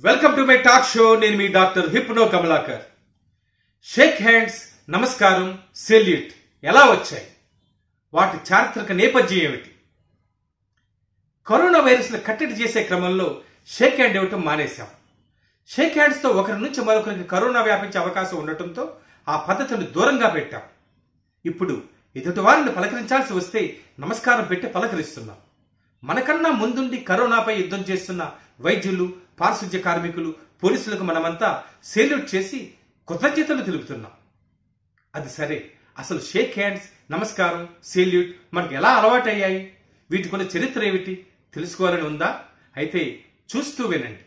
welcome to my talk show నేను మీ doctor hypno Kamalakar shake hands నమస్కారం సెల్యూట్ ఎలా వచ్చాయి వాటి చారిత్రక నేపథ్యం ఏమిటి కరోనా వైరస్ను కట్టడి చేసే క్రమంలో షేక్ హ్యాండ్ ఇవ్వటం మానేశాం షేక్ హ్యాండ్స్తో ఒకరి నుంచి మరొకరికి కరోనా వ్యాపించే అవకాశం ఉండటంతో ఆ పద్ధతిని దూరంగా పెట్టాం ఇప్పుడు ఎదుటి వారిని పలకరించాల్సి వస్తే నమస్కారం పెట్టి పలకరిస్తున్నాం మనకన్నా ముందుండి కరోనాపై యుద్ధం చేస్తున్న వైద్యులు పారిశుధ్య కార్మికులు పోలీసులకు మనమంతా సెల్యూట్ చేసి కృతజ్ఞతలు తెలుపుతున్నాం అది సరే అసలు షేక్ హ్యాండ్స్ నమస్కారం సెల్యూట్ మనకు ఎలా అలవాటయ్యాయి వీటి కొన్ని చరిత్ర ఏమిటి తెలుసుకోవాలని ఉందా అయితే చూస్తూ వినండి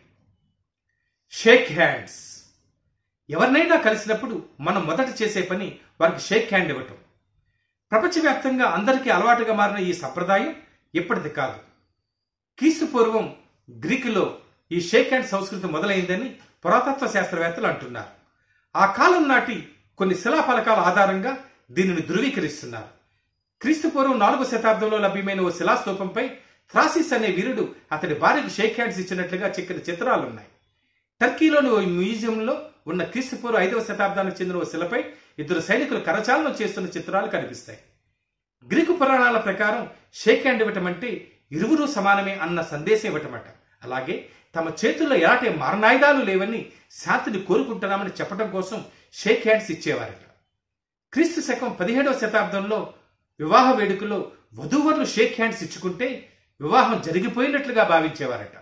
షేక్ హ్యాండ్స్ ఎవరినైనా కలిసినప్పుడు మనం మొదట చేసే పని వారికి షేక్ హ్యాండ్ ఇవ్వటం ప్రపంచవ్యాప్తంగా అందరికీ అలవాటుగా మారిన ఈ సంప్రదాయం ఇప్పటిది కాదు క్రీస్తు పూర్వం గ్రీకులో ఈ షేక్ హ్యాండ్ సంస్కృతి మొదలైందని పురాతత్వ శాస్త్రవేత్తలు అంటున్నారు ఆ కాలం నాటి కొన్ని శిలాఫలకాల ఆధారంగా దీనిని ధృవీకరిస్తున్నారు క్రీస్తు పూర్వం నాలుగో శతాబ్దంలో లభ్యమైన ఓ శిలాస్తూపంపై థ్రాసిస్ అనే వీరుడు అతడి భార్యకు షేక్ హ్యాండ్స్ ఇచ్చినట్లుగా చెక్కిన చిత్రాలున్నాయి టర్కీలోని ఓ మ్యూజియంలో ఉన్న క్రీస్తుపూర్వ ఐదవ శతాబ్దానికి చెందిన ఓ శిలపై ఇద్దరు సైనికులు కరచాలనం చేస్తున్న చిత్రాలు కనిపిస్తాయి గ్రీకు పురాణాల ప్రకారం షేక్ హ్యాండ్ ఇవ్వటం అంటే ఇరువురు సమానమే అన్న సందేశం ఇవ్వటమట అలాగే తమ చేతుల్లో ఎలాంటి మరణాయుధాలు లేవని శాంతిని కోరుకుంటున్నామని చెప్పడం కోసం షేక్ హ్యాండ్స్ ఇచ్చేవారట క్రీస్తు శకం పదిహేడవ శతాబ్దంలో వివాహ వేడుకలో వధూవరులు షేక్ హ్యాండ్స్ ఇచ్చుకుంటే వివాహం జరిగిపోయినట్లుగా భావించేవారట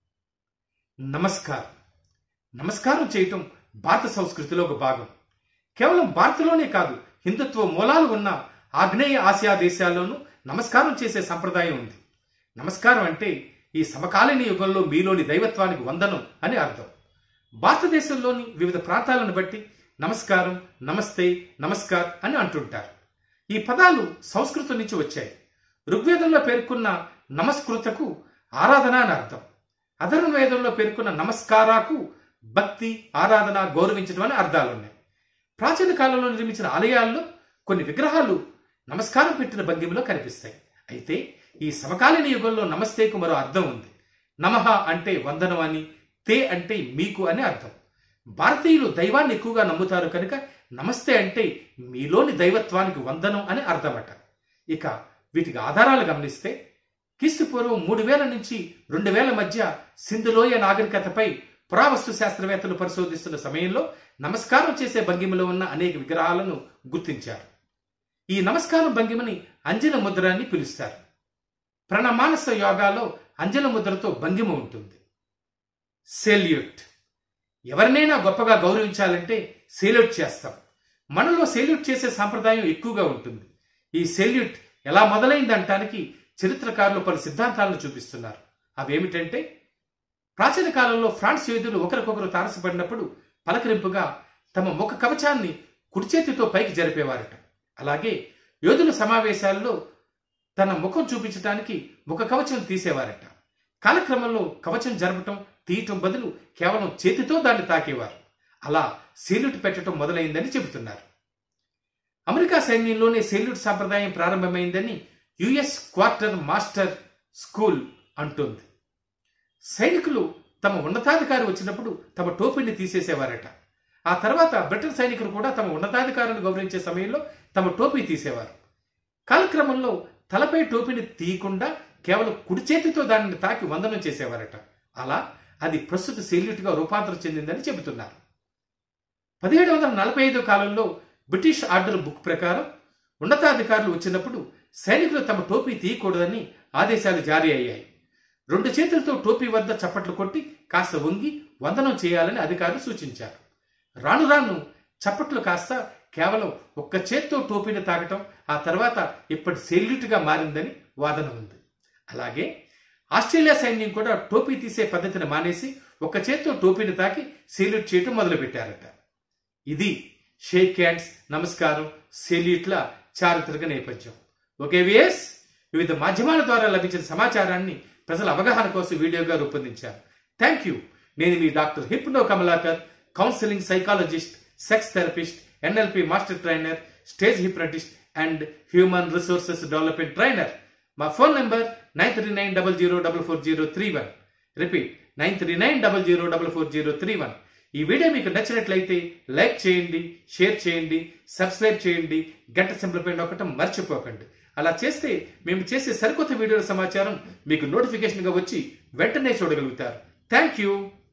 నమస్కారం నమస్కారం చేయటం భారత సంస్కృతిలో ఒక భాగం కేవలం భారత్లోనే కాదు హిందుత్వ మూలాలు ఉన్న ఆగ్నేయ ఆసియా దేశాల్లోనూ నమస్కారం చేసే సంప్రదాయం ఉంది నమస్కారం అంటే ఈ సమకాలీన యుగంలో మీలోని దైవత్వానికి వందనం అని అర్థం భారతదేశంలోని వివిధ ప్రాంతాలను బట్టి నమస్కారం నమస్తే నమస్కార్ అని అంటుంటారు ఈ పదాలు సంస్కృతం నుంచి వచ్చాయి ఋగ్వేదంలో పేర్కొన్న నమస్కృతకు ఆరాధన అని అర్థం అధర్వవేదంలో పేర్కొన్న నమస్కారాకు భక్తి ఆరాధన గౌరవించడం అని అర్థాలున్నాయి ప్రాచీన కాలంలో నిర్మించిన ఆలయాల్లో కొన్ని విగ్రహాలు నమస్కారం పెట్టిన భంగిమలో కనిపిస్తాయి అయితే ఈ సమకాలీన యుగంలో నమస్తేకు మరో అర్థం ఉంది నమః అంటే వందనం అని తే అంటే మీకు అని అర్థం భారతీయులు దైవాన్ని ఎక్కువగా నమ్ముతారు కనుక నమస్తే అంటే మీలోని దైవత్వానికి వందనం అని అర్థమట ఇక వీటికి ఆధారాలు గమనిస్తే క్రీస్తు పూర్వం మూడు వేల నుంచి రెండు వేల మధ్య సింధులోయ నాగరికతపై పురావస్తు శాస్త్రవేత్తలు పరిశోధిస్తున్న సమయంలో నమస్కారం చేసే భంగిమలో ఉన్న అనేక విగ్రహాలను గుర్తించారు ఈ నమస్కారం భంగిమని అంజన ముద్ర అని పిలుస్తారు ప్రణమానస యోగాలో అంజన ముద్రతో భంగిమ ఉంటుంది సెల్యూట్ ఎవరినైనా గొప్పగా గౌరవించాలంటే సెల్యూట్ చేస్తాం మనలో సెల్యూట్ చేసే సాంప్రదాయం ఎక్కువగా ఉంటుంది ఈ సెల్యూట్ ఎలా మొదలైందంటానికి చరిత్రకారులు పలు సిద్ధాంతాలను చూపిస్తున్నారు అవేమిటంటే ప్రాచీన కాలంలో ఫ్రాన్స్ యోధులు ఒకరికొకరు తారసపడినప్పుడు పలకరింపుగా తమ ముఖ కవచాన్ని కుడి చేతితో పైకి జరిపేవారట అలాగే యోధుల సమావేశాల్లో తన ముఖం చూపించడానికి ముఖ కవచం తీసేవారట కాలక్రమంలో కవచం జరపటం తీయటం బదులు కేవలం చేతితో దాన్ని తాకేవారు అలా సెల్యూట్ పెట్టడం మొదలైందని చెబుతున్నారు అమెరికా సైన్యంలోనే సెల్యూట్ సాంప్రదాయం ప్రారంభమైందని యుఎస్ క్వార్టర్ మాస్టర్ స్కూల్ అంటుంది సైనికులు తమ ఉన్నతాధికారి వచ్చినప్పుడు తమ టోపీని తీసేసేవారట ఆ తర్వాత బ్రిటన్ సైనికులు కూడా తమ ఉన్నతాధికారులను గౌరవించే సమయంలో తమ టోపీ తీసేవారు కాలక్రమంలో తలపై టోపీని తీయకుండా కేవలం కుడి చేతితో దానిని తాకి వందనం చేసేవారట అలా అది ప్రస్తుత సెల్యూట్గా రూపాంతరం చెందిందని చెబుతున్నారు పదిహేడు వందల నలభై ఐదు కాలంలో బ్రిటిష్ ఆర్డర్ బుక్ ప్రకారం ఉన్నతాధికారులు వచ్చినప్పుడు సైనికులు తమ టోపీ తీయకూడదని ఆదేశాలు జారీ అయ్యాయి రెండు చేతులతో టోపీ వద్ద చప్పట్లు కొట్టి కాస్త వంగి వందనం చేయాలని అధికారులు సూచించారు రాను రాను చప్పట్లు కాస్త కేవలం ఒక్క చేత్తో టోపీని తాకటం ఆ తర్వాత ఇప్పటి సెల్యూట్గా మారిందని వాదన ఉంది అలాగే ఆస్ట్రేలియా సైన్యం కూడా టోపీ తీసే పద్ధతిని మానేసి ఒక చేత్తో టోపీని తాకి సెల్యూట్ చేయటం మొదలుపెట్టారట ఇది షేక్ హ్యాండ్స్ నమస్కారం సెల్యూట్ల చారిత్రక నేపథ్యం ఓకే విఎస్ వివిధ మాధ్యమాల ద్వారా లభించిన సమాచారాన్ని ప్రజల అవగాహన కోసం వీడియోగా రూపొందించారు థ్యాంక్ యూ నేను మీ doctor hypno Kamalakar counselling psychologist sex therapist NLP master trainer stage hypnotist and human resources development trainer మా phone number nine three nine double zero double four zero three one repeat nine three nine double zero double four zero three one ఈ video మీకు నచ్చినట్లయితే like చేయండి share చేయండి subscribe చేయండి గంట symbol పైన ఒకటం మర్చిపోకండి అలా చేస్తే మేము చేసే సరికొత్త వీడియోల సమాచారం మీకు నోటిఫికేషన్గా వచ్చి వెంటనే చూడగలుగుతారు థ్యాంక్ యూ